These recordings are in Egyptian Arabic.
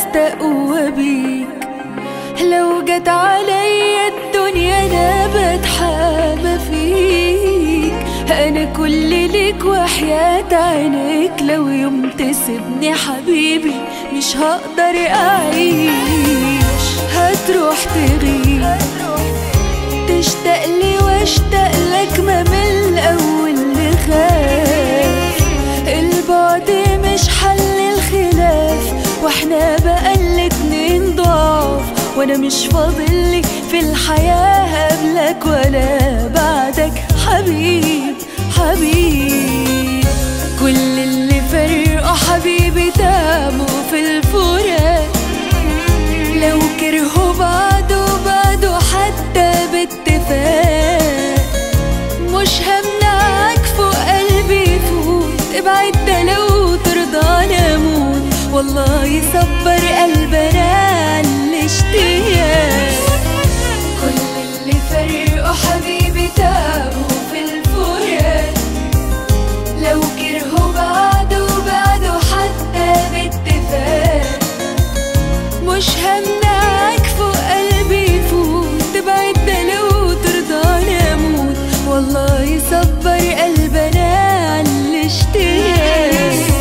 بستقوى بيك لو جت عليا الدنيا انا بتحامى فيك انا كل ليك وحياة عينيك لو يوم تسيبني حبيبي مش هقدر اعيش هتروح تغيب تشتاق لي واشتاق لك ما من الاول نخاف البعد مش حل الخلاف واحنا بقى الاتنين ضعف وانا مش فاضلي في الحياة قبلك ولا بعدك حبيب حبيب كل اللي فرقوا حبيبي تعبوا في الفراق لو كرهوا بعض وبعضوا حتى باتفاق مش همنعك فوق قلبي يفوت ابعد ده لو ترضى اموت والله يصبر قلبنا على الاشتياق كل اللي فرقوا حبيبي تعبوا في الفراق لو كرهوا بعض وبعدوا حتى باتفاق مش همنعك فوق قلبي يفوت تبعد ده لو ترضى اموت والله يصبر قلبنا على الاشتياق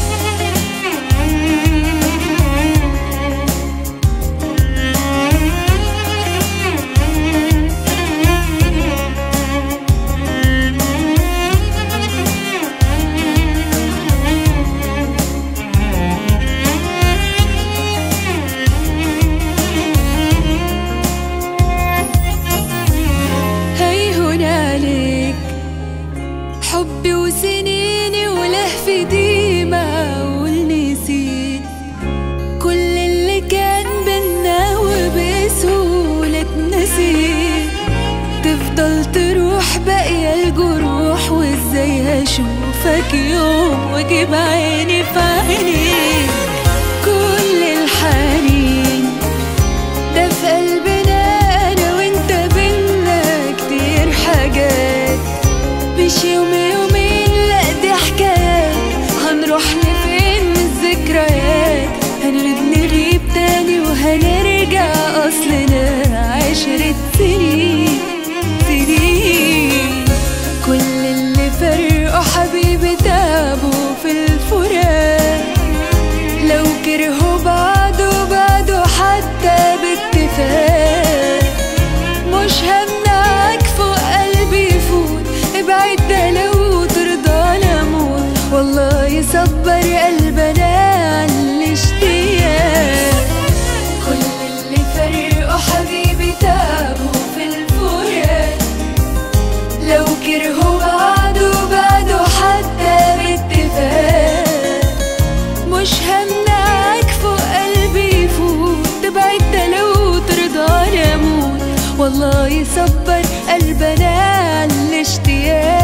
هيهون عليك حبي وسنيني ولهفي دي معقول نسيت كل اللي كان بينا وبسهولة اتنسيت تفضل تروح باقية الجروح وازاي هشوفك يوم واجيب عيني في عينيك كل الحنين ده في قلبنا انا وانت بينا كتير حاجات مش يوم يومين لا دي حكايات هنروح لفين من الذكريات هنغيب نغيب تاني وهنرجع اصلنا عشرة سنين سنين كل اللي فرقوا حبيبي تعبوا في الفراق لو كرهوا بعض وبعدوا حتى باتفاق مش همنعك فوق قلبي يفوت ابعد ده لو ترضى اموت والله يصبر قلبنا على الاشتياق كل اللي فرقوا حبيبي تعبوا في الفراق لو كرهوا بعض وبعدوا حتى باتفاق مش همنعك فوق قلبي يفوت تبعد ده لو ترضى اموت والله يصبر قلبنا على الاشتياق